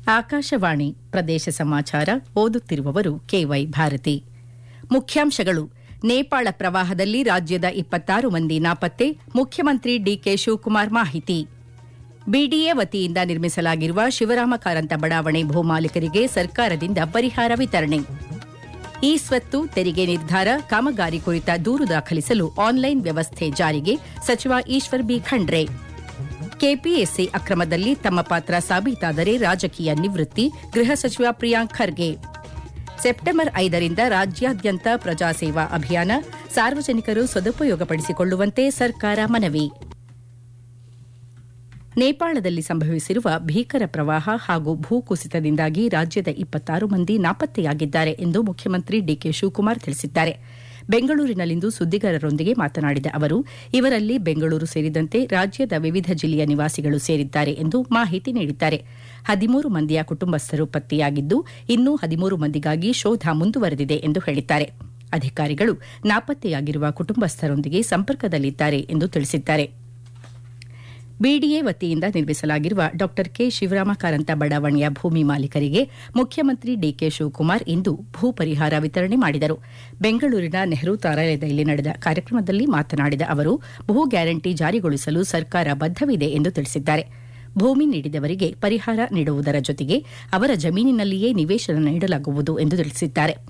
ಆಕಾಶವಾಣಿ ಪ್ರದೇಶ ಸಮಾಚಾರ ಓದುತ್ತಿರುವವರು ಕೆವೈ ಭಾರತಿ ಮುಖ್ಯಾಂಶಗಳು ನೇಪಾಳ ಪ್ರವಾಹದಲ್ಲಿ ರಾಜ್ಯದ ಇಪ್ಪತ್ತಾರು ಮಂದಿ ನಾಪತ್ತೆ ಮುಖ್ಯಮಂತ್ರಿ ಡಿಕೆ ಶಿವಕುಮಾರ್ ಮಾಹಿತಿ ಬಿಡಿಎ ವತಿಯಿಂದ ನಿರ್ಮಿಸಲಾಗಿರುವ ಶಿವರಾಮ ಕಾರಂತ ಬಡಾವಣೆ ಭೂಮಾಲೀಕರಿಗೆ ಸರ್ಕಾರದಿಂದ ಪರಿಹಾರ ವಿತರಣೆ ಇ ಸ್ವತ್ತು ತೆರಿಗೆ ನಿರ್ಧಾರ ಕಾಮಗಾರಿ ಕುರಿತ ದೂರು ದಾಖಲಿಸಲು ಆನ್ಲೈನ್ ವ್ಯವಸ್ಥೆ ಜಾರಿಗೆ ಸಚಿವ ಈಶ್ವರ್ ಬಿ ಖಂಡ್ರೆ ಕೆಪಿಎಸ್ಸಿ ಅಕ್ರಮದಲ್ಲಿ ತಮ್ಮ ಪಾತ್ರ ಸಾಬೀತಾದರೆ ರಾಜಕೀಯ ನಿವೃತ್ತಿ ಗೃಹ ಸಚಿವ ಪ್ರಿಯಾಂಕ್ ಖರ್ಗೆ ಸೆಪ್ಟೆಂಬರ್ ಐದರಿಂದ ರಾಜ್ಯಾದ್ಯಂತ ಪ್ರಜಾಸೇವಾ ಅಭಿಯಾನ ಸಾರ್ವಜನಿಕರು ಸದುಪಯೋಗಪಡಿಸಿಕೊಳ್ಳುವಂತೆ ಸರ್ಕಾರ ಮನವಿ ನೇಪಾಳದಲ್ಲಿ ಸಂಭವಿಸಿರುವ ಭೀಕರ ಪ್ರವಾಹ ಹಾಗೂ ಭೂಕುಸಿತದಿಂದಾಗಿ ರಾಜ್ಯದ ಇಪ್ಪತ್ತಾರು ಮಂದಿ ನಾಪತ್ತೆಯಾಗಿದ್ದಾರೆ ಎಂದು ಮುಖ್ಯಮಂತ್ರಿ ಡಿಕೆ ಶಿವಕುಮಾರ್ ತಿಳಿಸಿದ್ದಾರೆ ಬೆಂಗಳೂರಿನಲ್ಲಿಂದು ಸುದ್ದಿಗಾರರೊಂದಿಗೆ ಮಾತನಾಡಿದ ಅವರು ಇವರಲ್ಲಿ ಬೆಂಗಳೂರು ಸೇರಿದಂತೆ ರಾಜ್ಯದ ವಿವಿಧ ಜಿಲ್ಲೆಯ ನಿವಾಸಿಗಳು ಸೇರಿದ್ದಾರೆ ಎಂದು ಮಾಹಿತಿ ನೀಡಿದ್ದಾರೆ ಹದಿಮೂರು ಮಂದಿಯ ಕುಟುಂಬಸ್ಥರು ಪತ್ತೆಯಾಗಿದ್ದು ಇನ್ನೂ ಹದಿಮೂರು ಮಂದಿಗಾಗಿ ಶೋಧ ಮುಂದುವರೆದಿದೆ ಎಂದು ಹೇಳಿದ್ದಾರೆ ಅಧಿಕಾರಿಗಳು ನಾಪತ್ತೆಯಾಗಿರುವ ಕುಟುಂಬಸ್ಥರೊಂದಿಗೆ ಸಂಪರ್ಕದಲ್ಲಿದ್ದಾರೆ ಎಂದು ತಿಳಿಸಿದ್ದಾರೆ ಬಿಡಿಎ ವತಿಯಿಂದ ನಿರ್ಮಿಸಲಾಗಿರುವ ಡಾ ಕೆ ಶಿವರಾಮ ಕಾರಂತ ಬಡಾವಣೆಯ ಭೂಮಿ ಮಾಲೀಕರಿಗೆ ಮುಖ್ಯಮಂತ್ರಿ ಡಿಕೆ ಶಿವಕುಮಾರ್ ಇಂದು ಭೂ ಪರಿಹಾರ ವಿತರಣೆ ಮಾಡಿದರು ಬೆಂಗಳೂರಿನ ನೆಹರು ತಾರಾಲಯದಲ್ಲಿ ನಡೆದ ಕಾರ್ಯಕ್ರಮದಲ್ಲಿ ಮಾತನಾಡಿದ ಅವರು ಭೂ ಗ್ಯಾರಂಟಿ ಜಾರಿಗೊಳಿಸಲು ಸರ್ಕಾರ ಬದ್ದವಿದೆ ಎಂದು ತಿಳಿಸಿದ್ದಾರೆ ಭೂಮಿ ನೀಡಿದವರಿಗೆ ಪರಿಹಾರ ನೀಡುವುದರ ಜೊತೆಗೆ ಅವರ ಜಮೀನಿನಲ್ಲಿಯೇ ನಿವೇಶನ ನೀಡಲಾಗುವುದು ಎಂದು ತಿಳಿಸಿದ್ದಾರೆ